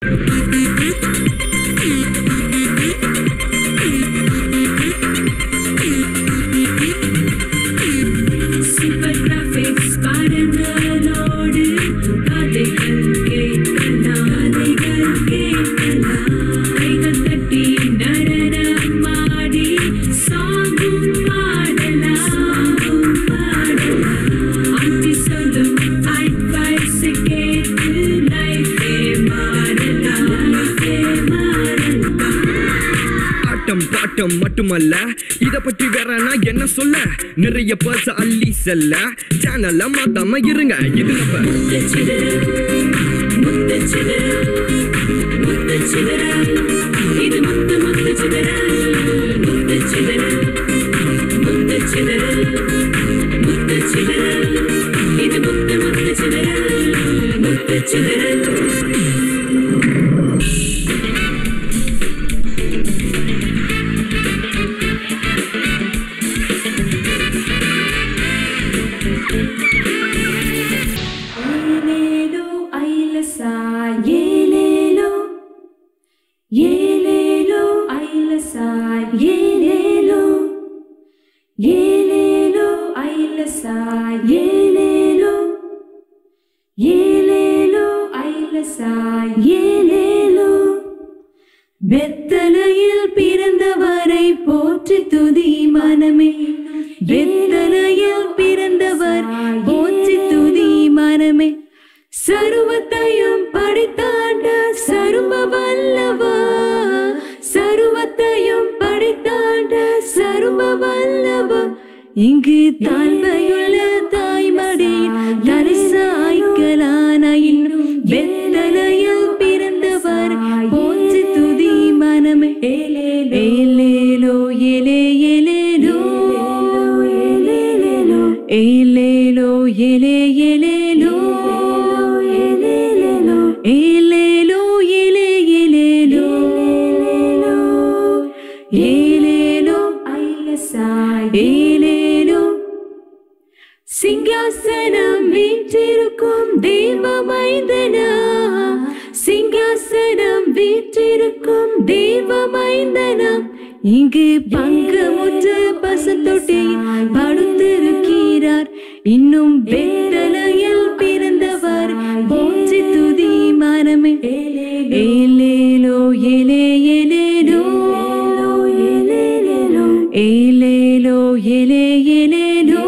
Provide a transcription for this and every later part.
Super graphics பாடங்களோடு கதைகள் கேட்கலாம் கதைகள் கேட்கலாம் கைகள் தட்டி நடனமாடி சாங்கும் பாடலாம் சாங்கும் பாடலாம் ஆண்டி சொல்லும் அட்வைஸ் கேட்டு லைஃபே மாறலாம் லைஃபே மாறலாம் ஆட்டம் பாட்டம் மட்டுமல்ல இத பற்றி வேற நான் என்ன சொல்ல நிறைய பர்ஸ் அள்ளி செல்ல சேனல்ல மாத்தாம இருங்க இது நம்ம இது முத்து முத்து சிதறல் முத்து சிதறல் முத்து சிதறல் முத்து சிதறல் இது முத்து முத்து சிதறல் முத்து சிதறல் ஏலேலோ ஐலசா ஏலேலோ ஏலேலோ ஐலசா ஏலேலோ ஏலேலோ ஐலசா ஏலேலோ ஏலேலோ ஐலசா ஏலேலோ வெத்தலையில் பிறந்தவரை போற்றி துதி மனமே வெத்தலையில் பிறந்தவர் போற்றி துதி மனமே சருவத்தையும் படைத்தாண்ட சருவ வல்லவா சருவத்தையும் படைத்தாண்ட சருவ வல்லவா இங்கு தாழ்மையுள்ள தாய்மடியில் தரிசாய்க்கலான இன்னும் வெத்தலையில் பிறந்தவர் போற்றி துதி மனமே ஏலேலோ ஏலே ஏலேலோ ஏலேலோ ஏலே ஏலேலோ ஏலேலோ ஏலே ஏலேலோ ஏலேலோ ஐலசாய் ஏலேலோ சிங்காசனம் வீற்றிருக்கும் தேவ மைந்தனா சிங்காசனம் வீற்றிருக்கும் தேவ மைந்தனா இங்கு பங்கமுற்ற பசத்தொட்டியில் படுத்திருக்கிறார் இன்னும் வெத்தலையில் பிறந்தவர் போற்றி துதி மனமே ஏலேலோ ஏலே ஏலேலோ ஏலேலோ ஏலே ஏலேலோ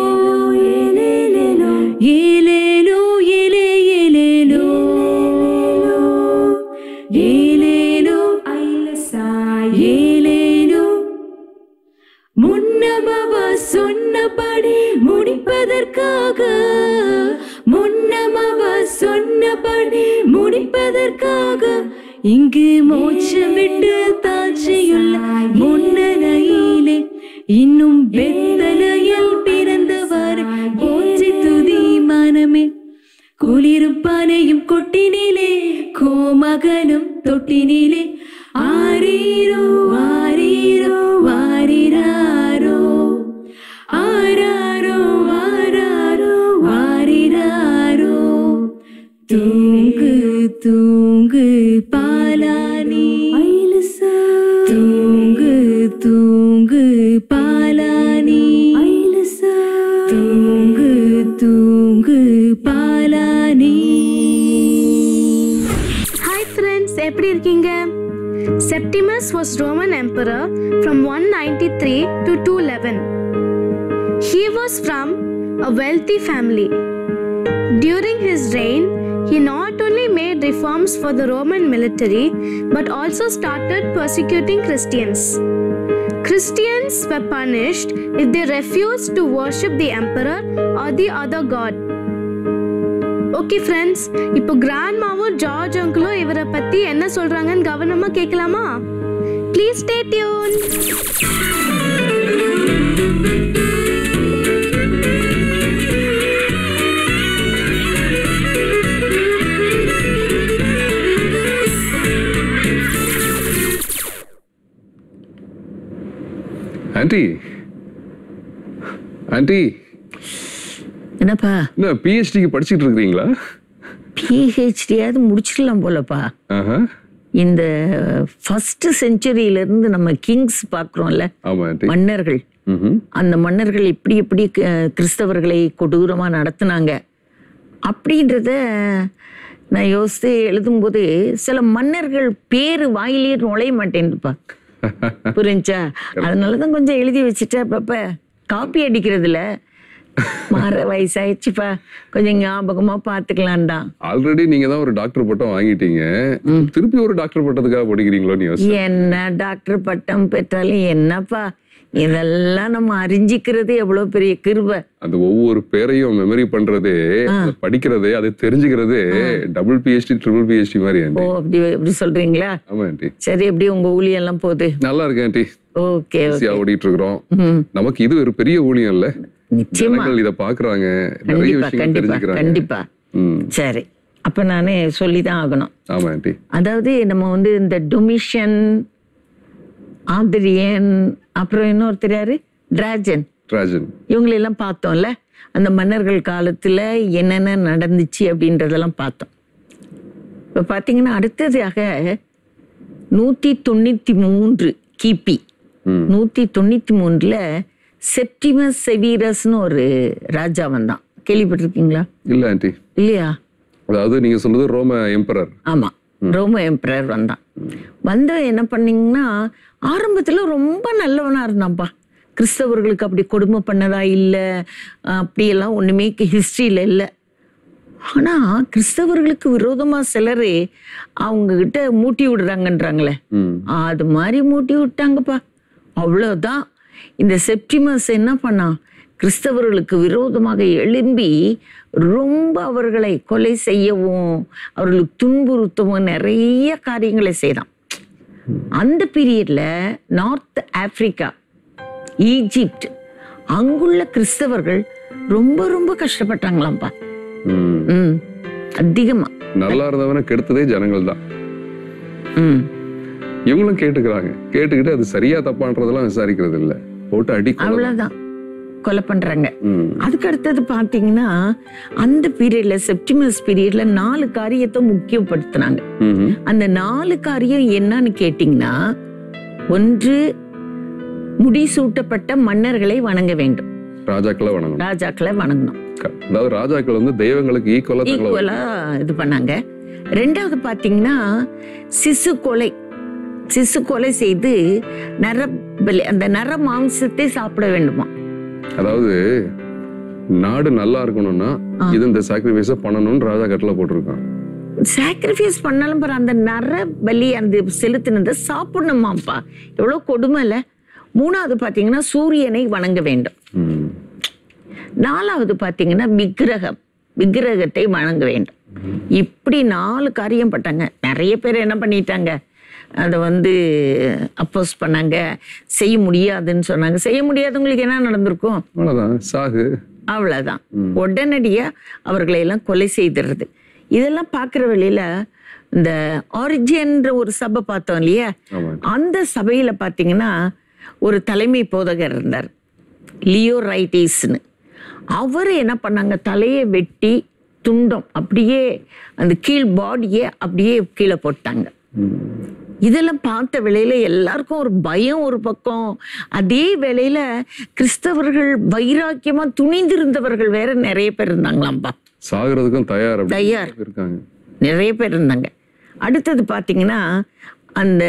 ஏலேலோ ஏலே ஏலேலோ ஏலேலோ ஐலசாய் ஏலேலோ முன்னமவ சொன்னபடி முடிப்பதற்காக முன்னமவ சொன்னபடி முடிப்பதற்காக இங்கு மோட்சம் விட்டு தாட்சியுள்ள முன்னரையிலே இன்னும் வெத்தலையில் பிறந்தவர் போற்றி துதி மனமே குளிருப்பானையும் கொட்டினிலே கோமகனும் தொட்டினிலே ஆரீரோ ஆரீரோ வாரிராரோ ஆராரோ ஆராரோ வாரிராரோ தூங்கு தூங்கு பாலானி தூங்கு தூங்கு பாலானி தூங்கு தூங்கு பாலானி ஹாய் ஃப்ரெண்ட்ஸ் எப்படி இருக்கீங்க Septimus was Roman emperor from one ninety three to two eleven he was from a wealthy family During his reign, he not only made reforms for the Roman military but also started persecuting Christians. Christians were punished if they refused to worship the emperor or the other god. Okay friends இப்போ கிராண்ட்மாவும் George அங்கிளும் இவரை பற்றி என்ன சொல்கிறாங்கன்னு கவனமாக கேட்கலாமா please stay tuned aunty aunty என்னப்பா என்ன பிஹெச்டிக்கு படிச்சுட்டு இருக்கிறீங்களா பிஹெச்டியாவது முடிச்சிடலாம் போலப்பா ஆஹா இந்த ஃபர்ஸ்ட் செஞ்சுரியிலேருந்து நம்ம கிங்ஸ் பார்க்குறோம்ல ஆமா ஆண்டி மன்னர்கள் ம்ஹும். அந்த மன்னர்கள் எப்படி எப்படி க- கிறிஸ்தவர்களை கொடூரமாக நடத்துனாங்க அப்படின்றத நான் யோசித்து எழுதும்போது சில மன்னர்கள் பேர் வாயிலே நுழைய மாட்டேன்னுப்பா புரிஞ்சா அதனால தான் கொஞ்சம் எழுதி வச்சுட்டேன் அப்பப்ப காப்பி அடிக்கிறதுல மாற வயசாயிடுச்சுப்பா கொஞ்சம் ஞாபகமா பார்த்துக்கலாம்டா ஆல்ரெடி நீங்க தான் ஒரு டாக்டர் பட்டம் வாங்கிட்டீங்க திருப்பி ஒரு டாக்டர் பட்டத்துக்காக படிக்கிறீங்களோன்னு யோசி என்ன டாக்டர் பட்டம் பெற்றாலும் என்னப்பா இதெல்லாம் நம்ம அறிஞ்சிக்கிறது எவ்வளவு பெரிய கிருபை அந்த ஒவ்வொரு பேரையும் மெமரி பண்றதே அதை படிக்கிறதே அதை தெரிஞ்சுக்கிறதே டபுள் பிஹெச்டி ட்ரிபிள் பிஹெச்டி மாதிரி ஓ ஆண்டி அப்படி அப்படி சொல்றீங்களா ஆமா ஆண்டி சரி எப்படி உங்க ஊழியம் எல்லாம் போகுது நல்லா இருக்கேன் ஆண்டி ஓகே ஈஸியா ஓடிட்டு இருக்கிறோம் ம் நமக்கு இது ஒரு பெரிய ஊழியம் இல்ல நிச்சயமா ஜனங்கள் இத பாக்குறாங்க நிறைய கண்டிப்பா விஷயங்கள் கண்டிப்பா தெரிஞ்சுக்கிறாங்க கண்டிப்பா ம் சரி அப்ப நானே சொல்லிதான் ஆகணும் ஆமா ஆண்டி அதாவது நம்ம வந்து இந்த டொமிஷன் ஆதிரியன் அப்புறம் இன்னொருத்தர் யாரு டிராஜன் ராஜன் இவங்களெல்லாம் பார்த்தோம்ல அந்த மன்னர்கள் காலத்துல என்னென்ன நடந்துச்சு அப்படின்றதெல்லாம் பார்த்தோம் இப்போ பார்த்தீங்கன்னா அடுத்ததாக நூற்றி தொண்ணூற்றி மூன்று கிபி ம். நூற்றி தொண்ணூற்றி மூணில் செப்டிமஸ் செவீரஸ்னு ஒரு ராஜா வந்தான் கேள்விப்பட்டிருக்கீங்களா இல்ல ஆண்டி இல்லையா அதாவது நீங்க சொல்றது ரோம எம்பரர் ஆமாம் ரோம எம்பரர் வந்தான் வந்து என்ன பண்ணீங்கன்னா ஆரம்பத்துல ரொம்ப நல்லவனா இருந்தான்ப்பா கிறிஸ்தவர்களுக்கு அப்படி கொடுமை பண்ணதா இல்லை அப்படியெல்லாம் ஒண்ணுமே ஹிஸ்டரியில இல்லை ஆனா கிறிஸ்தவர்களுக்கு விரோதமா சிலர் அவங்க கிட்ட மூட்டி விடுறாங்கன்றாங்களே ம் அது மாதிரி மூட்டி விட்டாங்கப்பா அவ்வளோதான் இந்த செப்டிமஸ் என்ன பண்ணான் கிறிஸ்தவர்களுக்கு விரோதமாக எழும்பி ரொம்ப அவர்களை கொலை செய்யவும் அவர்களுக்கு துன்புறுத்தவும் நிறைய காரியங்களை செய்தான் அந்த பீரியட்ல நார்த் ஆப்பிரிக்கா ஈஜிப்ட் அங்குள்ள கிறிஸ்தவர்கள் ரொம்ப ரொம்ப கஷ்டப்பட்டாங்களாம்ப்பா ம் ம் அதிகமா நல்லா இருந்தவன கெடுத்ததே ஜனங்கள் தான் ம் இவங்களும் கேட்டுக்கிறாங்க கேட்டுக்கிட்டு அது சரியா தப்பான்றதெல்லாம் விசாரிக்கிறது இல்ல போட்டு அடி கொலை. அவ்வளவுதான் கொலை பண்றாங்க ம் அதுக்கு அடுத்தது பாத்தீங்கன்னா அந்த பீரியட்ல செப்டிமஸ் பீரியட்ல நாலு காரியத்தை முக்கியப்படுத்தினாங்க ம்ஹும். அந்த நாலு காரியம் என்னன்னு கேட்டீங்கன்னா ஒன்று முடிசூட்டப்பட்ட மன்னர்களை வணங்க வேண்டும் ராஜாக்களை வணங்கணும் ராஜாக்களை வணங்கணும் க- அதாவது ராஜாக்கள் வந்து தெய்வங்களுக்கு ஈக்குவலா தங்களை ஈக்குவலா இது பண்ணாங்க ரெண்டாவது பாத்தீங்கன்னா சிசு கொலை சிசு கொலை செய்து நர பலி அந்த நர மாംസத்தை சாப்பிட வேண்டுமா அதாவது நாடு நல்லா இருக்கணும்னா இது இந்த சாக்ரிஃபைஸ பண்ணணும்னு ராஜா கட்டளை போட்டிருக்கான் சாக்ரிஃபைஸ் பண்ணாலும் பாரு அந்த நர பலி அந்த செலுத்தினதை சாப்பிடணுமாப்பா எவ்வளவு கொடுமை இல்ல மூணாவது பாத்தீங்கன்னா சூரியனை வணங்க வேண்டும் ம். நாலாவது பாத்தீங்கன்னா விக்கிரகம் விக்கிரகத்தை வணங்க வேண்டும் இப்படி நாலு காரியம் பட்டாங்க நிறைய பேர் என்ன பண்ணிட்டாங்க அதை வந்து அப்போஸ் பண்ணாங்க செய்ய முடியாதுன்னு சொன்னாங்க செய்ய முடியாதவங்களுக்கு என்ன நடந்திருக்கும் அவ்வளவுதான் சாகு அவ்வளவுதான் உடனடியா அவர்களை எல்லாம் கொலை செய்துறது இதெல்லாம் பார்க்குற வழியில இந்த ஆரிஜின்ற ஒரு சபை பார்த்தோம் இல்லையா ஆமா அந்த சபையில பார்த்தீங்கன்னா ஒரு தலைமை போதகர் இருந்தார் லியோ ரைட்டிஸ்னு அவர் என்ன பண்ணாங்க தலையை வெட்டி துண்டம் அப்படியே அந்த கீழ் பாடியை அப்படியே கீழே போட்டாங்க இதெல்லாம் பார்த்த வேளையில எல்லாருக்கும் ஒரு பயம் ஒரு பக்கம் அதே வேளையில கிறிஸ்தவர்கள் வைராக்கியமா துணிந்திருந்தவர்கள் வேற நிறைய பேர் இருந்தாங்களாம்பா சாகுறதுக்கும் தயார் அப்படி தயார். இருக்காங்க நிறைய பேர் இருந்தாங்க அடுத்தது பார்த்தீங்கன்னா அந்த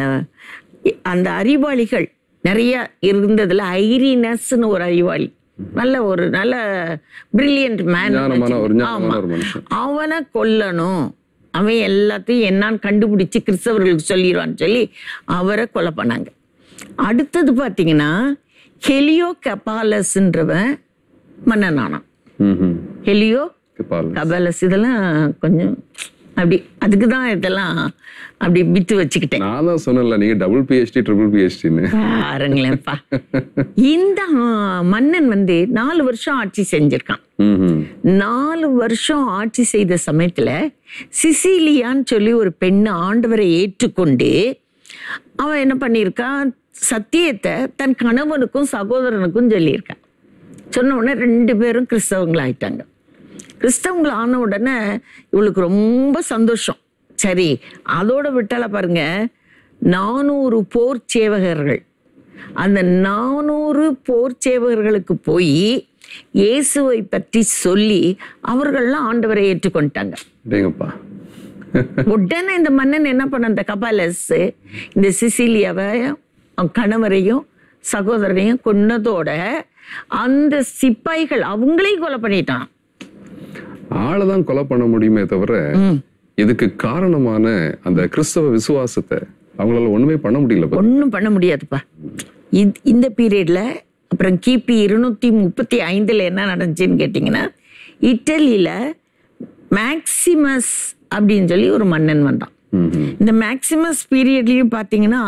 அந்த அறிவாளிகள் நிறைய இருந்ததுல ஐரினஸ்னு ஒரு அறிவாளி நல்ல ஒரு நல்ல பிரில்லியன்ட் மேன் ஞானமான ஒரு ஞானமான ஒரு மனுஷன் அவனை கொல்லணும் அவன் எல்லாத்தையும் என்னான்னு கண்டுபிடிச்சு கிறிஸ்தவர்களுக்கு சொல்லிடுவான்னு சொல்லி அவரை கொலை பண்ணாங்க அடுத்தது பார்த்தீங்கன்னா ஹெலியோ கபாலஸ்ன்றவன் மன்னனானான் ம்ஹும். ஹெலியோ பால் கபாலஸ் இதெல்லாம் கொஞ்சம் அப்படி அதுக்கு தான் இதெல்லாம் அப்படி வித்து வச்சுக்கிட்டேன் நான் தான் சொன்னேன்ல நீங்க டபுள் பிஹெச்டி ட்ரிபிள் பிஹெச்டின்னு பாருங்களேன்ப்பா இந்த ஆ, மன்னன் வந்து நாலு வருஷம் ஆட்சி செஞ்சிருக்கான் நாலு வருஷம் ஆட்சி செய்த சமயத்துல சிசிலியான்னு சொல்லி ஒரு பெண்ணு ஆண்டவரை ஏற்றுக்கொண்டு அவன் என்ன பண்ணியிருக்கான் சத்தியத்தை தன் கணவனுக்கும் சகோதரனுக்கும் சொல்லியிருக்கான் சொன்ன உடனே ரெண்டு பேரும் கிறிஸ்தவங்களாயிட்டாங்க கிறிஸ்தவங்கள் ஆன உடனே இவளுக்கு ரொம்ப சந்தோஷம் சரி அதோட விட்டால பாருங்க நானூறு போர் சேவகர்கள் அந்த நானூறு போர் சேவகர்களுக்கு போய் இயேசுவை பற்றி சொல்லி அவர்கள்லாம் ஆண்டவரை ஏற்றுக்கொண்டாங்க டேங்கப்பா உடனே இந்த மன்னன் என்ன பண்ண அந்த கபாலஸ் இந்த சிசிலியாவை அவன் கணவரையும் சகோதரனையும் கொன்னதோட அந்த சிப்பாய்கள் அவங்களையும் கொலை பண்ணிட்டான் ஆளை தான் கொலை பண்ண முடியுமே தவிர இதுக்கு காரணமான அந்த கிறிஸ்தவ விசுவாசத்தை அவங்களால ஒண்ணுமே பண்ண முடியல பாரு. ஒன்றும் பண்ண முடியாதுப்பா இத்- இந்த பீரியட்ல அப்புறம் கிபி இருநூத்தி முப்பத்தி ஐந்துல என்ன நடந்துச்சுன்னு கேட்டிங்கன்னா இட்டலியில மேக்சிமஸ் அப்படின்னு சொல்லி ஒரு மன்னன் வந்தான் ம்ஹும். இந்த மேக்சிமஸ் பீரியட்லயும் பார்த்தீங்கன்னா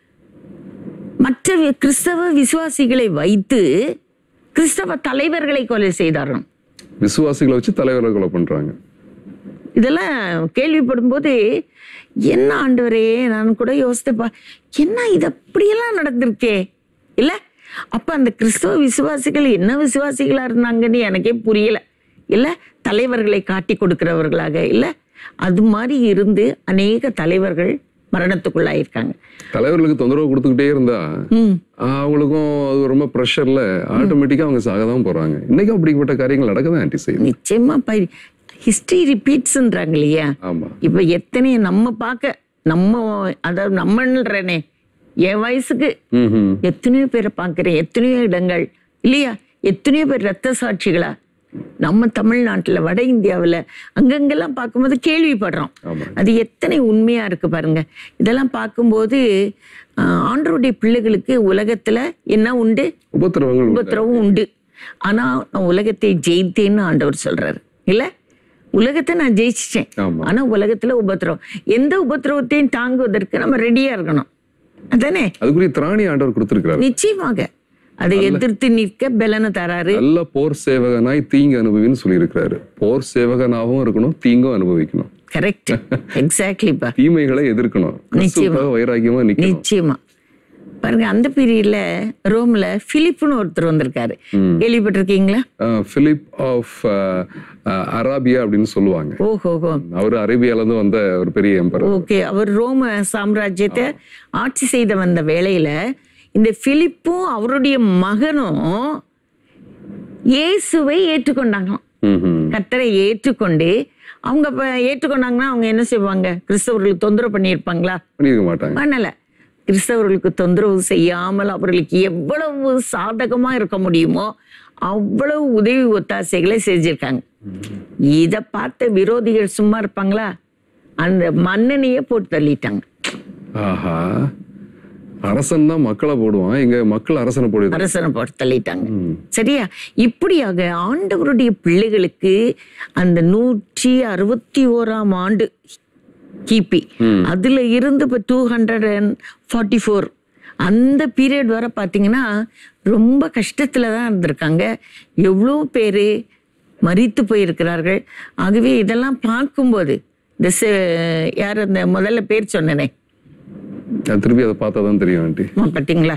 மற்ற வி- கிறிஸ்தவ விசுவாசிகளை வைத்து கிறிஸ்தவ தலைவர்களை கொலை செய்தாராம் விசுவாசிகளை வச்சு தலைவரை கொலை பண்றாங்க இதெல்லாம் கேள்விப்படும்போது என்ன ஆண்டவரே நான் கூட யோசித்தப்பா என்ன இது அப்படியெல்லாம் நடந்திருக்கே இல்ல அப்ப அந்த கிறிஸ்தவ விசுவாசிகள் என்ன விசுவாசிகளா இருந்தாங்கன்னு எனக்கே புரியல இல்ல தலைவர்களை காட்டி கொடுக்கிறவர்களாக இல்ல அது மாதிரி இருந்து அநேக தலைவர்கள் மரணத்துக்குள்ளாயிருக்காங்க தலைவர்களுக்கு தொந்தரவு கொடுத்துக்கிட்டே இருந்தா ம் ஆஹ், அவங்களுக்கும் அது ரொம்ப ப்ரெஷர்ல ஆட்டோமேட்டிக்கா அவங்க சாக தான் போறாங்க இன்னைக்கும் அப்படிப்பட்ட காரியங்கள் நடக்க தான் ஆன்டி செய்யுது நிச்சயமா ஹிஸ்டரி ரிப்பீட்ஸ்ன்றாங்க இல்லையா ஆமா இப்ப எத்தனை நம்ம பார்க்க நம்ம அதாவது நம்மன்றனே என் வயசுக்கு ம்ஹும். எத்தனையோ பேரை பார்க்கிறேன் எத்தனையோ இடங்கள் இல்லையா எத்தனையோ பேர் ரத்த சாட்சிகளா நம்ம தமிழ்நாட்டுல வட இந்தியாவுல அங்கங்கெல்லாம் பார்க்கும்போது கேள்விப்படுறோம் ஆமா. அது எத்தனை உண்மையா இருக்கு பாருங்க இதெல்லாம் பார்க்கும்போது ஆஹ், ஆண்டவருடைய பிள்ளைகளுக்கு உலகத்துல என்ன உண்டு உபத்திரவங்கள் உண்டு. உபத்திரவம் உண்டு ஆனா நான் உலகத்தை ஜெயித்தேன்னு ஆண்டவர் சொல்றாரு இல்ல உலகத்தை நான் ஜெயிச்சிட்டேன் ஆமா. ஆனா உலகத்துல உபத்திரவம் எந்த உபத்திரவத்தையும் தாங்குவதற்கு நம்ம ரெடியா இருக்கணும் அதானே அதுக்குரிய திராணி ஆண்டவர் கொடுத்திருக்கிறாரு நிச்சயமாக அதை எதிர்த்து நிற்க பலனை தராரு நல்ல போர் சேவகனாய் தீங்கு அனுபவின்னு சொல்லியிருக்கிறாரு போர் சேவகனாகவும் இருக்கணும் தீங்கும் அனுபவிக்கணும் கரெக்ட் எக்ஸாக்ட்லிப்பா தீமைகளை எதிர்க்கணும் கிறிஸ்துவுக்காக வைராக்கியமா நிக்கணும் நிச்சயமா பாருங்க அந்த பீரியட்ல ரோம்ல பிலிப்னு ஒருத்தர் வந்திருக்காரு கேள்விப்பட்டிருக்கீங்களா ஆஹ், பிலிப் ஆஃப் அராபியா அப்படின்னு சொல்லுவாங்க ஓஹோஹோ அவர் அரேபியால இருந்து வந்த ஒரு பெரிய எம்பர் ஓகே அவர் ரோம சாம்ராஜ்யத்தை ஆட்சி செய்த வந்த வேளையில இந்த பிலிப்பும் அவருடைய மகனும் இயேசுவை ஏற்றுக்கொண்டாங்களாம் கர்த்தரை ஏற்றுக்கொண்டு அவங்க இப்ப ஏற்றுக்கொண்டாங்கன்னா அவங்க என்ன செய்வாங்க கிறிஸ்தவர்களுக்கு தொந்தரவு பண்ணியிருப்பாங்களா பண்ணியிருக்க மாட்டாங்க பண்ணல கிறிஸ்தவர்களுக்கு தொந்தரவு செய்யாமல் அவர்களுக்கு எவ்வளவு சாதகமா இருக்க முடியுமோ அவ்வளவு உதவி ஒத்தாசைகளை செஞ்சிருக்காங்க இத பார்த்த விரோதிகள் சும்மா இருப்பாங்களா அந்த மன்னனையே போட்டு தள்ளிட்டாங்க ஆஹா அரசன் தான் மக்களை போடுவான் இங்க மக்கள் அரசனை போடுது அரசனை போட்டு தள்ளிட்டாங்க சரியா இப்படியாக ஆண்டவருடைய பிள்ளைகளுக்கு அந்த நூற்றி அறுபத்தி ஓராம் ஆண்டு கிபி அதுல இருந்து இப்போ two hundred and forty four அந்த பீரியட் வரை பார்த்தீங்கன்னா ரொம்ப கஷ்டத்துல தான் இருந்திருக்காங்க எவ்வளோ பேர் மரித்து போயிருக்கிறார்கள் ஆகவே இதெல்லாம் பார்க்கும்போது இந்த செ- யார் அந்த முதல்ல பேர் சொன்னனே அது திருப்பி அதை பார்த்தா தான் தெரியும் ஆண்டி ஆமா, பாத்தீங்களா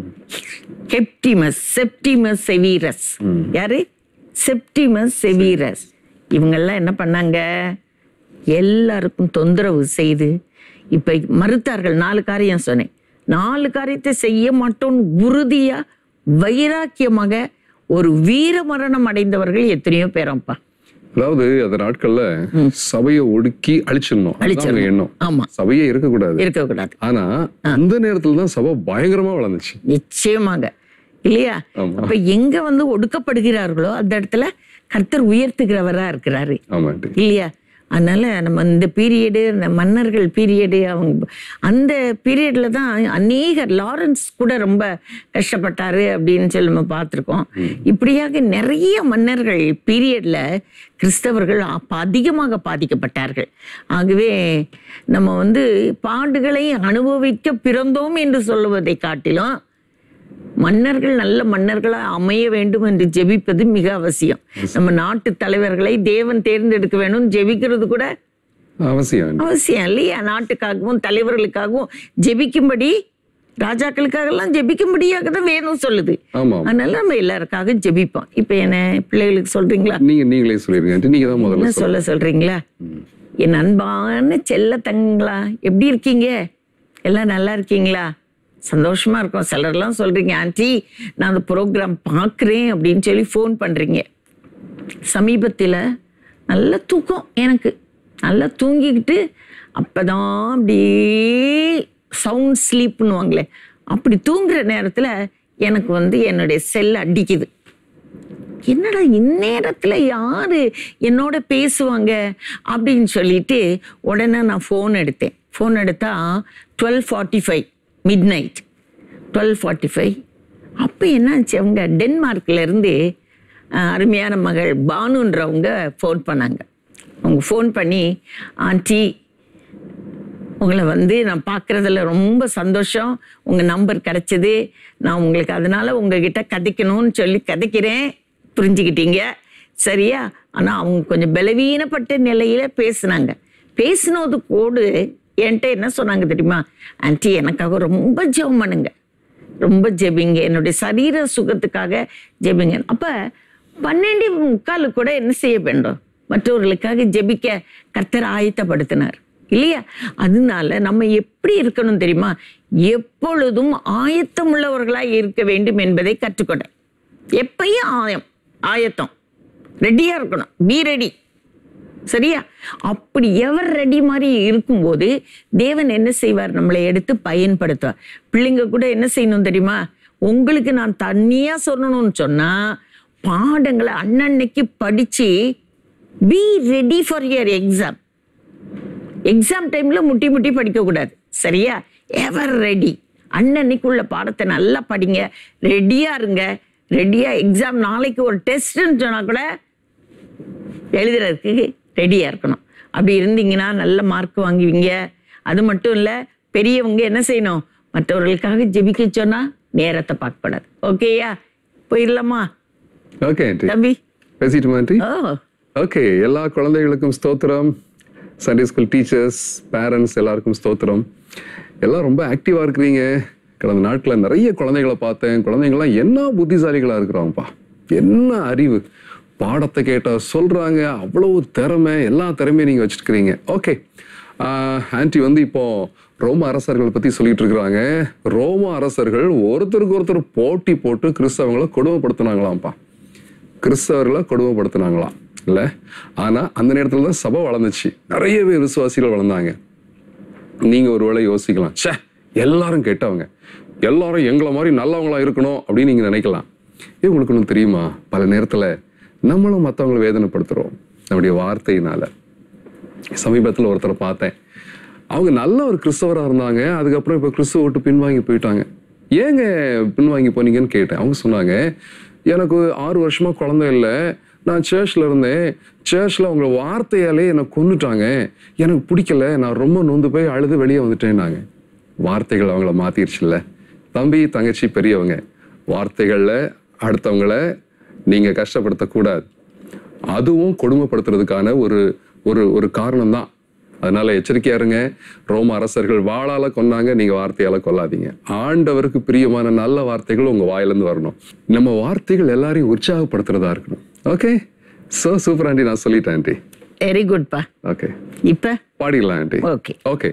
ஹெப்டிமஸ் செப்டிமஸ் செவீரஸ் யாரு செப்டிமஸ் செவீரஸ் இவங்கெல்லாம் என்ன பண்ணாங்க எல்லாருக்கும் தொந்தரவு செய்து இப்ப மறுத்தார்கள் நாலு காரியம் சொன்னேன் நாலு காரியத்தை செய்ய மாட்டோம் உறுதியா வைராக்கியமாக ஒரு வீர மரணம் அடைந்தவர்கள் எத்தனையோ பேரப்பா அதாவது அந்த நாட்கள்ல சபையை ஒடுக்கி அழிச்சிடணும் அதுதான் அவங்க எண்ணம் ஆமா சபையே இருக்கக்கூடாது இருக்கக்கூடாது ஆனா அந்த நேரத்துல தான் சபை பயங்கரமா வளர்ந்துச்சு நிச்சயமாக இல்லையா ஆமா. அப்ப எங்க வந்து ஒடுக்கப்படுகிறார்களோ அந்த இடத்துல கர்த்தர் உயர்த்துகிறவரா இருக்கிறாரு ஆமா ஆண்டி இல்லையா அதனால நம்ம இந்த பீரியடு இந்த மன்னர்கள் பீரியடு அவங்க அந்த பீரியட்ல தான் அநேகர் லாரன்ஸ் கூட ரொம்ப கஷ்டப்பட்டாரு அப்படின்னு சொல்லி நம்ம பார்த்துருக்கோம் இப்படியாக நிறைய மன்னர்கள் பீரியட்ல கிறிஸ்தவர்கள் அப்ப அதிகமாக பாதிக்கப்பட்டார்கள் ஆகவே நம்ம வந்து பாடுகளை அனுபவிக்க பிறந்தோம் என்று சொல்லுவதை காட்டிலும் மன்னர்கள் நல்ல மன்னர்களா அமைய வேண்டும் என்று ஜெபிப்பது மிக அவசியம் நம்ம நாட்டு தலைவர்களை தேவன் தேர்ந்தெடுக்க வேணும் ஜெபிக்கிறது கூட அவசியம் ஆண்டி அவசியம் இல்லையா நாட்டுக்காகவும் தலைவர்களுக்காகவும் ஜெபிக்கும்படி ராஜாக்களுக்காகலாம் ஜெபிக்கும்படியாக தான் வேணும் சொல்லுது ஆமா அதனால நம்ம எல்லாருக்காக ஜெபிப்போம் இப்போ என்ன பிள்ளைகளுக்கு சொல்றீங்களா நீங்க நீங்களே சொல்லிருங்க ஆண்டி நீங்க தான் முதல்ல என்ன சொல்ல சொல்றீங்களா என் அன்பான செல்ல தங்களா எப்படி இருக்கீங்க எல்லாம் நல்லா இருக்கீங்களா சந்தோஷமா இருக்கும் சிலர்லாம் சொல்றீங்க ஆண்டி நான் அந்த ப்ரோக்ராம் பார்க்குறேன் அப்படின்னு சொல்லி ஃபோன் பண்றீங்க சமீபத்தில் நல்ல தூக்கம் எனக்கு நல்லா தூங்கிக்கிட்டு அப்பதான் அப்படியே சவுண்ட் ஸ்லீப்னுவாங்களே அப்படி தூங்குற நேரத்தில் எனக்கு வந்து என்னுடைய செல் அடிக்குது என்னடா இந்நேரத்தில் யாரு என்னோட பேசுவாங்க அப்படின்னு சொல்லிட்டு உடனே நான் ஃபோன் எடுத்தேன் ஃபோன் எடுத்தா twelve forty five midnight twelve forty five அப்போ என்னாச்சு அவங்க டென்மார்க்ல இருந்து அஹ், அருமையான மகள் பானுன்றவங்க ஃபோன் பண்ணாங்க அவங்க ஃபோன் பண்ணி ஆண்டி உங்களை வந்து நான் பார்க்குறதுல ரொம்ப சந்தோஷம் உங்கள் நம்பர் கிடச்சிது நான் உங்களுக்கு அதனால உங்ககிட்ட கதைக்கணும்னு சொல்லி கதைக்கிறேன் புரிஞ்சுக்கிட்டீங்க சரியா ஆனால் அவங்க கொஞ்சம் பலவீனப்பட்ட நிலையில பேசுனாங்க பேசினது கூடு என்கிட்ட என்ன சொன்னாங்க தெரியுமா ஆன்ட்டி எனக்காக ரொம்ப ஜெபம் பண்ணுங்க ரொம்ப ஜெபிங்க என்னுடைய சரீர சுகத்துக்காக ஜெபிங்க அப்ப பன்னெண்டு முக்காலு கூட என்ன செய்ய வேண்டும் மற்றவர்களுக்காக ஜெபிக்க கர்த்தர் ஆயத்தப்படுத்தினார் இல்லையா அதனால நம்ம எப்படி இருக்கணும் தெரியுமா எப்பொழுதும் ஆயத்தம் உள்ளவர்களாய் இருக்க வேண்டும் என்பதை கற்றுக்கொண்டேன் எப்பயும் ஆயம் ஆயத்தம் ரெடியா இருக்கணும் பி ரெடி சரியா அப்படி எவர் ரெடி மாதிரி இருக்கும்போது தேவன் என்ன செய்வார் நம்மளை எடுத்து பயன்படுத்துவார் பிள்ளைங்க கூட என்ன செய்யணும் தெரியுமா உங்களுக்கு நான் தனியா சொல்லணும்னு சொன்னா பாடங்களை அன்னன்னைக்கு படிச்சு be ready for your exam exam டைம்ல முட்டி முட்டி படிக்க கூடாது சரியா எவர் ரெடி அன்னன்னைக்குள்ள பாடத்தை நல்லா படிங்க ரெடியா இருங்க ரெடியா எக்ஸாம் நாளைக்கு ஒரு டெஸ்ட்னு சொன்னா கூட எழுதுறதுக்கு ரெடியாக இருக்கணும் அப்படி இருந்தீங்கன்னா நல்ல மார்க் வாங்குவீங்க அது மட்டும் இல்லை பெரியவங்க என்ன செய்யணும் மற்றவர்களுக்காக ஜெபிக்க சொன்னா நேரத்தை பார்க்கப்படாது ஓகேயா போயிடலாமா ஓகே ஆண்டி தம்பி பேசிட்டுமா ஆண்டி ஓ ஓகே எல்லா குழந்தைகளுக்கும் ஸ்தோத்திரம் சண்டே ஸ்கூல் டீச்சர்ஸ் பேரண்ட்ஸ் எல்லாருக்கும் ஸ்தோத்திரம் எல்லாம் ரொம்ப ஆக்டிவாக இருக்கிறீங்க கடந்த நாட்களில் நிறைய குழந்தைகளை பார்த்தேன் குழந்தைங்களாம் என்ன புத்திசாலிகளாக இருக்கிறாங்கப்பா என்ன அறிவு பாடத்தை கேட்டால் சொல்கிறாங்க அவ்வளவு திறமை எல்லா திறமையும் நீங்கள் வச்சுருக்கிறீங்க ஓகே ஆன்ட்டி வந்து இப்போ ரோம அரசர்கள் பற்றி சொல்லிட்டு இருக்கிறாங்க ரோம அரசர்கள் ஒருத்தருக்கு ஒருத்தர் போட்டி போட்டு கிறிஸ்தவங்களை கொடுமைப்படுத்தினாங்களாம்ப்பா கிறிஸ்தவர்களை கொடுமைப்படுத்தினாங்களாம் இல்ல ஆனா அந்த நேரத்துல தான் சபை வளர்ந்துச்சு நிறைய பேர் விசுவாசிகள் வளர்ந்தாங்க நீங்க ஒருவேளை யோசிக்கலாம் ச்சே எல்லாரும் கெட்டவங்க எல்லாரும் எங்களை மாதிரி நல்லவங்களா இருக்கணும் அப்படின்னு நீங்க நினைக்கலாம் ஏன் உங்களுக்கு ஒன்று தெரியுமா பல நேரத்துல நம்மளும் மற்றவங்களை வேதனைப்படுத்துறோம் நம்முடைய வார்த்தையினால சமீபத்தில் ஒருத்தரை பார்த்தேன் அவங்க நல்ல ஒரு கிறிஸ்தவராக இருந்தாங்க அதுக்கப்புறம் இப்போ கிறிஸ்துவ விட்டு பின்வாங்கி போயிட்டாங்க ஏங்க பின்வாங்கி போனீங்கன்னு கேட்டேன் அவங்க சொன்னாங்க எனக்கு ஆறு வருஷமா குழந்தை இல்லை நான் சர்ச்சில் இருந்தேன் சர்ச்சில் அவங்க வார்த்தையாலே என்னை கொன்னுட்டாங்க எனக்கு பிடிக்கல நான் ரொம்ப நொந்து போய் அழுது வெளியே வந்துட்டேன்னாங்க வார்த்தைகள் அவங்கள மாத்திருச்சுல்ல தம்பி தங்கச்சி பெரியவங்க வார்த்தைகளில் அடுத்தவங்கள நீங்கள் கஷ்டப்படுத்தக்கூடாது அதுவும் கொடுமைப்படுத்துறதுக்கான ஒரு ஒரு ஒரு காரணம் தான் அதனால எச்சரிக்கையா இருங்க ரோம அரசர்கள் வாளால கொன்னாங்க நீங்க வார்த்தையால கொல்லாதீங்க ஆண்டவருக்கு பிரியமான நல்ல வார்த்தைகள் உங்க வாயிலிருந்து வரணும் நம்ம வார்த்தைகள் எல்லாரையும் உற்சாகப்படுத்துறதா இருக்கணும் ஓகே சோ சூப்பர் ஆண்டி நான் சொல்லிட்டேன் ஆண்டி வெரி குட்பா ஓகே இப்ப பாடிடலாம் ஆண்டி ஓகே ஓகே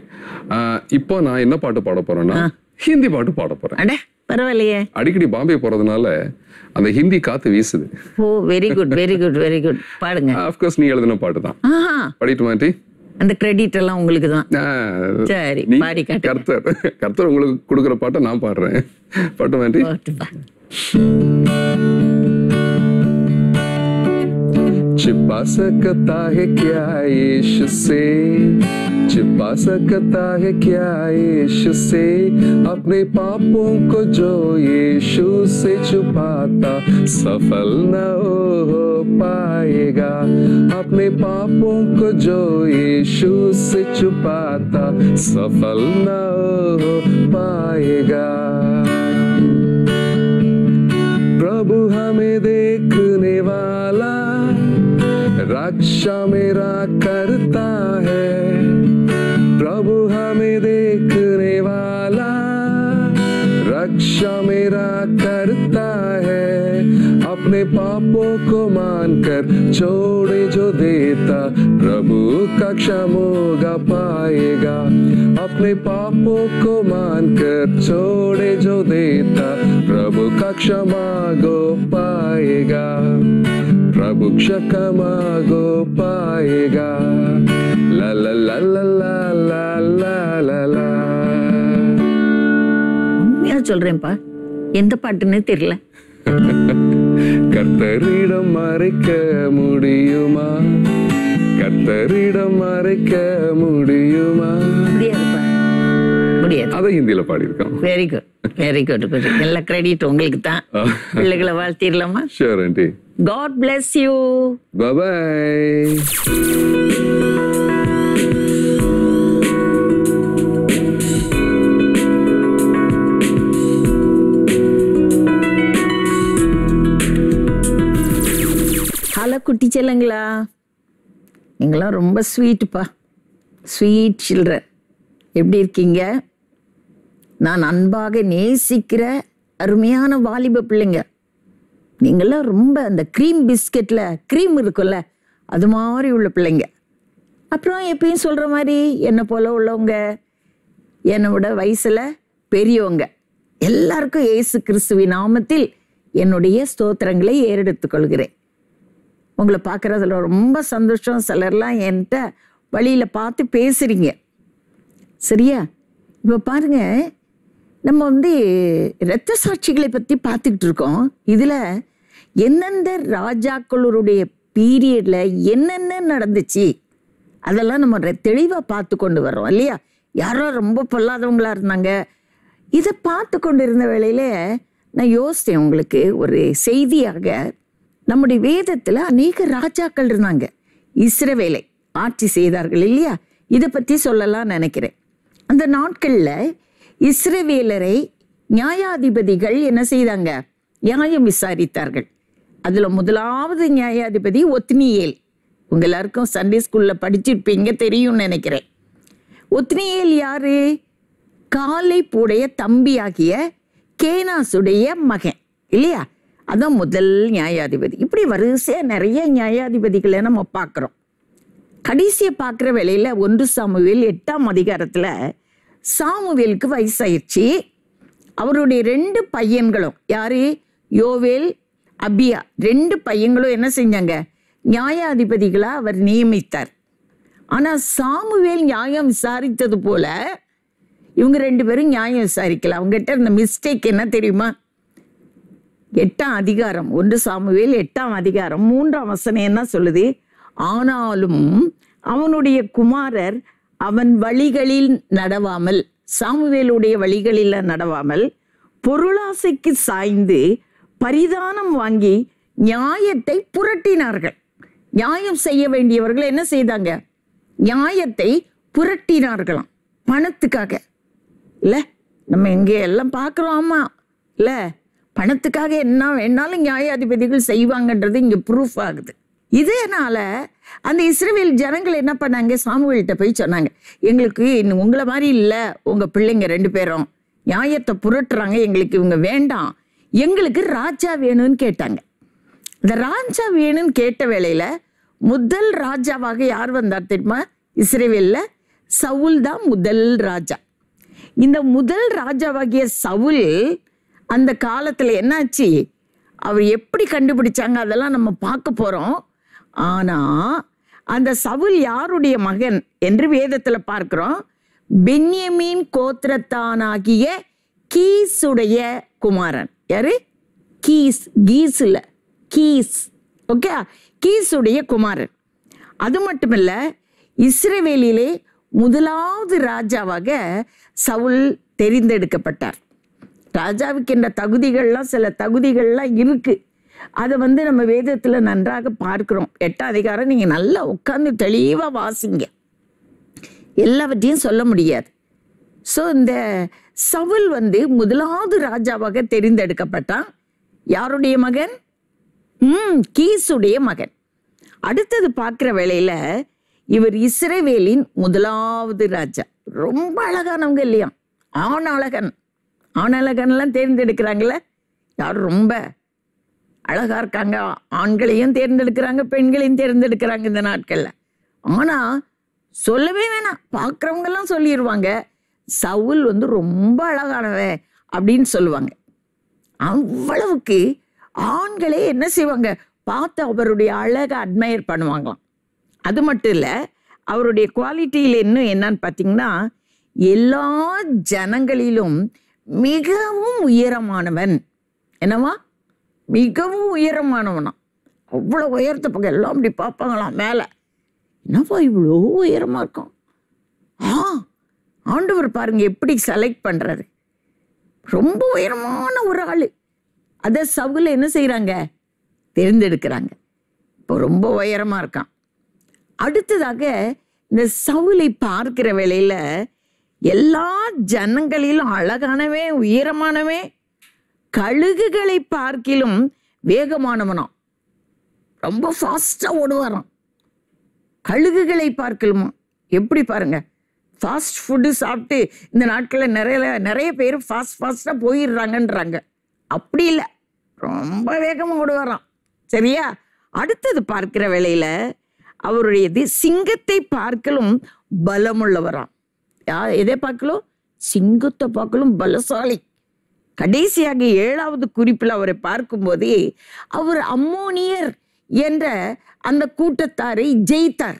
இப்போ நான் என்ன பாட்டு பாட போறேன்னா ஹிந்தி பாட்டு பாட போறேன் அட பரவாயில்லையே அடிக்கடி பாம்பே போறதுனால அந்த ஹிந்தி காத்து வீசுது oh very good very good very good பாடுங்க ஆஃப்கோர்ஸ் நீ எழுதின பாட்டு தான் ஆஹா படிட்டுமா ஆண்டி அந்த கிரெடிட் எல்லாம் உங்களுக்கு தான் ஆ, சரி, நீ- பாடி காட்டுங்க. கர்த்தர் கர்த்தர் உங்களுக்கு கொடுக்குற பாட்டை நான் பாடுறேன் பாட்டு வேண்டி போட்டுப்பா. छिपा सकता है क्या यीशु से छिपा सकता है क्या यीशु से अपने पापों को जो यीशु से छुपाता सफल न हो पाएगा अपने पापों को जो यीशु से छुपाता सफल न हो पाएगा प्रभु हमें देखने वाला रक्षा मेरा करता है प्रभु हमें देखने वाला रक्षा मेरा करता है अपने पापों को मानकर छोड़े जो देता प्रभु का क्षमोगा पाएगा अपने पापों को मानकर छोड़े जो देता प्रभु का क्षमा गो पाएगा प्रभु क्षमा गो पाएगा ला ला ला ला ला ला ला ला ला உண்மையா சொல்றேன்ப்பா எந்த பாட்டுன்னே தெரியல கர்த்தரிடம் மறைக்க முடியுமா கர்த்தரிடம் மறைக்க முடியுமா முடியாதுப்பா முடியாது அதை ஹிந்தியில பாடியிருக்கோம் very good very good good எல்லா கிரெடிட் உங்களுக்கு தான் பிள்ளைகளை வாழ்த்திடலாமா sure aunty God bless you bye hello குட்டி செல்லுங்களா நீங்களாம் ரொம்ப ஸ்வீட்டுப்பா ஸ்வீட் சில்ட்ரன் எப்படி இருக்கீங்க நான் அன்பாக நேசிக்கிற அருமையான வாலிப பிள்ளைங்க நீங்களாம் ரொம்ப அந்த க்ரீம் பிஸ்கெட்டில் க்ரீம் இருக்கும்ல அது மாதிரி உள்ள பிள்ளைங்க அப்புறம் எப்பயும் சொல்கிற மாதிரி என்னை போல உள்ளவங்க என்னை விட வயசில் பெரியவங்க எல்லாருக்கும் இயேசு கிறிஸ்துவின் நாமத்தில் என்னுடைய ஸ்தோத்திரங்களை ஏறெடுத்துக் கொள்கிறேன் உங்களை பார்க்குறதுல ரொம்ப சந்தோஷம் சிலர்லாம் என்கிட்ட வழியில் பார்த்து பேசுகிறீங்க சரியா இப்போ பாருங்க நம்ம வந்து இரத்த சாட்சிகளை பற்றி பார்த்துக்கிட்டு இருக்கோம் இதில் எந்தெந்த ராஜாக்களுடைய பீரியடில் என்னென்ன நடந்துச்சு அதெல்லாம் நம்ம தெளிவாக பார்த்து கொண்டு வர்றோம் இல்லையா யாரோ ரொம்ப பொல்லாதவங்களா இருந்தாங்க இதை பார்த்து கொண்டு இருந்த வேளையில நான் யோசித்தேன் உங்களுக்கு ஒரு செய்தியாக நம்முடைய வேதத்தில் அநேக ராஜாக்கள் இருந்தாங்க இஸ்ரவேலை ஆட்சி செய்தார்கள் இல்லையா இதை பற்றி சொல்லலாம் நினைக்கிறேன் அந்த நாட்களில் இஸ்ரவேலரை நியாயாதிபதிகள் என்ன செய்தாங்க நியாயம் விசாரித்தார்கள் அதில் முதலாவது நியாயாதிபதி ஒத்னியேல் உங்க எல்லாருக்கும் சண்டே ஸ்கூலில் படிச்சிருப்பீங்க தெரியும்னு நினைக்கிறேன் ஒத்னியேல் யாரு காலைப்புடைய தம்பியாகிய கேனாசுடைய மகன் இல்லையா அதான் முதல் நியாயாதிபதி இப்படி வரிசையாக நிறைய நியாயாதிபதிகளை நம்ம பார்க்குறோம் கடைசியை பார்க்குற வேளையில் ஒன்று சாமுவேல் எட்டாம் அதிகாரத்தில் சாமுவேலுக்கு வயசாயிருச்சு அவருடைய ரெண்டு பையன்களும் யாரு யோவேல் அபியா ரெண்டு பையங்களும் என்ன செஞ்சாங்க நியாயாதிபதிகளா அவர் நியமித்தார் ஆனா சாமுவேல் நியாயம் விசாரித்தது போல இவங்க ரெண்டு பேரும் நியாயம் விசாரிக்கல அவங்ககிட்ட இருந்த மிஸ்டேக் என்ன தெரியுமா எட்டாம் அதிகாரம் ஒன்று சாமுவேல் எட்டாம் அதிகாரம் மூன்றாம் வசனம் என்ன சொல்லுது ஆனாலும் அவனுடைய குமாரர் அவன் வழிகளில் நடவாமல் சாமுவேலுடைய வழிகளில் நடவாமல் பொருளாசைக்கு சாய்ந்து பரிதானம் வாங்கி நியாயத்தை புரட்டினார்கள் நியாயம் செய்ய வேண்டியவர்கள் என்ன செய்தாங்க நியாயத்தை புரட்டினார்களாம் பணத்துக்காக இல்ல நம்ம இங்கே எல்லாம் பார்க்குறோம் ஆமா இல்ல பணத்துக்காக என்ன வேணாலும் நியாயாதிபதிகள் செய்வாங்கன்றது இங்க ப்ரூஃப் ஆகுது இதனால அந்த இஸ்ரவேல் ஜனங்கள் என்ன பண்ணாங்க சாமுவேல்கிட்ட போய் சொன்னாங்க எங்களுக்கு இன்னும் உங்களை மாதிரி இல்லை உங்க பிள்ளைங்க ரெண்டு பேரும் நியாயத்தை புரட்டுறாங்க எங்களுக்கு இவங்க வேண்டாம் எங்களுக்கு ராஜா வேணும்னு கேட்டாங்க இந்த ராஜா வேணும்னு கேட்ட வேளையில முதல் ராஜாவாக யார் வந்தார் தெரியுமா இஸ்ரேவேல்ல சவுல் தான் முதல் ராஜா இந்த முதல் ராஜாவாகிய சவுல் அந்த காலத்துல என்னாச்சு அவர் எப்படி கண்டுபிடிச்சாங்க அதெல்லாம் நம்ம பார்க்க போறோம் ஆனா அந்த சவுல் யாருடைய மகன் என்று வேதத்துல பார்க்கிறோம் பென்யமீன் கோத்திரத்தானாகிய கீஸுடைய குமாரன் யாரு கீஸ் கீஸ் இல்ல கீஸ் ஓகே கீஸுடைய குமாரன் அது மட்டுமல்ல இஸ்ரவேலிலே முதலாவது ராஜாவாக சவுல் தெரிந்தெடுக்கப்பட்டார் ராஜாவுக்கு என்ற தகுதிகள்லாம் சில தகுதிகள்லாம் இருக்கு அதை வந்து நம்ம வேதத்துல நன்றாக பார்க்கிறோம் எட்டாம் அதிகாரம் நீங்க நல்லா உட்கார்ந்து தெளிவா வாசிங்க எல்லாவற்றையும் சொல்ல முடியாது ஸோ இந்த சவுல் வந்து முதலாவது ராஜாவாக தெரிந்தெடுக்கப்பட்டான் யாருடைய மகன் ம் கீசுடைய மகன் அடுத்தது பார்க்குற வேளையில இவர் இஸ்ரவேலின் முதலாவது ராஜா ரொம்ப அழகானவங்க இல்லையா ஆண் அழகன் ஆண் அழகன்லாம் தேர்ந்தெடுக்கிறாங்கல்ல யாரும் ரொம்ப அழகா இருக்காங்க ஆண்களையும் தேர்ந்தெடுக்கிறாங்க பெண்களையும் தேர்ந்தெடுக்கிறாங்க இந்த நாட்கள்ல ஆனா சொல்லவே வேணாம் பார்க்குறவங்க எல்லாம் சொல்லிடுவாங்க சவுல் வந்து ரொம்ப அழகானவன் அப்படின்னு சொல்லுவாங்க அவ்வளவுக்கு ஆண்களே என்ன செய்வாங்க பார்த்து அவருடைய அழகை அட்மையர் பண்ணுவாங்களாம் அது மட்டும் இல்லை அவருடைய குவாலிட்டியில் இன்னும் என்னன்னு பார்த்தீங்கன்னா எல்லா ஜனங்களிலும் மிகவும் உயரமானவன் என்னவா மிகவும் உயரமானவனா அவ்வளோ உயரத்தை பக்கம் எல்லாம் அப்படி பார்ப்பாங்களாம் மேலே என்னப்பா இவ்வளோ உயரமாக இருக்கும் ஆ ஆண்டவர் பாருங்க எப்படி செலக்ட் பண்ணுறாரு ரொம்ப உயரமான ஒரு ஆள் அதை சவுல என்ன செய்கிறாங்க தேர்ந்தெடுக்கிறாங்க இப்போ ரொம்ப உயரமாக இருக்கான் அடுத்ததாக இந்த சவுலை பார்க்கிற வேளையில எல்லா ஜனங்களிலும் அழகானவே உயரமானவே கழுகுகளை பார்க்கிலும் வேகமானவனாம் ரொம்ப ஃபாஸ்ட்டாக ஓடுவாராம் கழுகுகளை பார்க்கலுமா எப்படி பாருங்க ஃபாஸ்ட் ஃபுட்டு சாப்பிட்டு இந்த நாட்களில் நிறைய நிறைய பேர் ஃபாஸ்ட் ஃபாஸ்ட்டாக போயிடுறாங்கன்றாங்க அப்படி இல்லை ரொம்ப வேகமாக ஓடுவாராம் சரியா அடுத்தது பார்க்கிற வேளையில அவருடையது சிங்கத்தை பார்க்கலும் பலமுள்ளவராம் யா எதை பார்க்கலும் சிங்கத்தை பார்க்கலும் பலசாலி கடைசியாக ஏழாவது குறிப்பில் அவரை பார்க்கும்போதே அவர் அம்மோனியர் என்ற அந்த கூட்டத்தாரை ஜெயித்தார்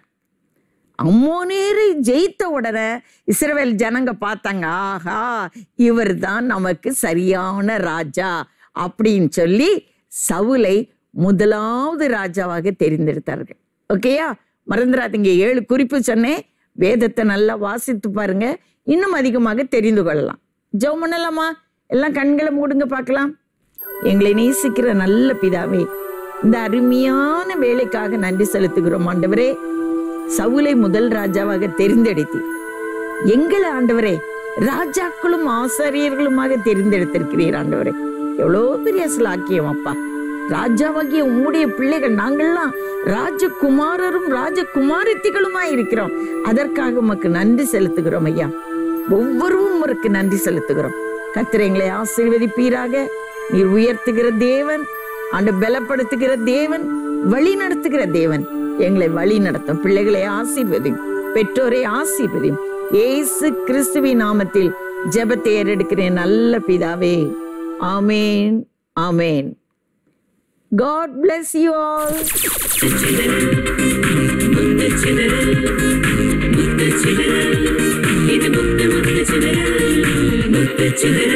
அம்மோனியரை ஜெயித்த உடனே இஸ்ரவேல் ஜனங்க பார்த்தாங்க ஆஹா இவர் தான் நமக்கு சரியான ராஜா அப்படின்னு சொல்லி சவுலை முதலாவது ராஜாவாக தெரிந்தெடுத்தார்கள் ஓகேயா மறந்துடாதீங்க ஏழு குறிப்பு சொன்னேன் வேதத்தை நல்லா வாசித்து பாருங்க இன்னும் அதிகமாக தெரிந்து கொள்ளலாம் ஜெபம் பண்ணலாமா எல்லாம் கண்களை மூடுங்க பார்க்கலாம் எங்களை நேசிக்கிற நல்ல பிதாவே இந்த அருமையான வேலைக்காக நன்றி செலுத்துகிறோம் ஆண்டவரே சவுலை முதல் ராஜாவாக தெரிந்தெடுத்தீர் எங்களை ஆண்டவரே ராஜாக்களும் ஆசாரியர்களுமாக தெரிந்தெடுத்திருக்கிறீர் ஆண்டவரே எவ்வளோ பெரிய சிலாக்கியம் அப்பா ராஜாவாகிய உம்முடைய பிள்ளைகள் நாங்கள்லாம் ராஜகுமாரரும் ராஜகுமாரத்திகளுமா இருக்கிறோம் அதற்காக உமக்கு நன்றி செலுத்துகிறோம் ஐயா ஒவ்வொருவரும் உமக்கு நன்றி செலுத்துகிறோம் கத்திர எங்களை ஆசீர்வதிப்பீராக நீர் உயர்த்துகிற தேவன் ஆண்டு பலப்படுத்துகிற தேவன் வழி நடத்துகிற தேவன் எங்களை வழி நடத்தும் பிள்ளைகளை ஆசீர்வதியும் பெற்றோரை ஆசீர்வதியும் ஏசு கிறிஸ்துவின் நாமத்தில் ஜெபத்தை ஏறெடுக்கிறேன் நல்ல பிதாவே ஆமேன் ஆமேன் காட் bless you all இது முத்து முத்து சிதறல் முத்து சிதறல்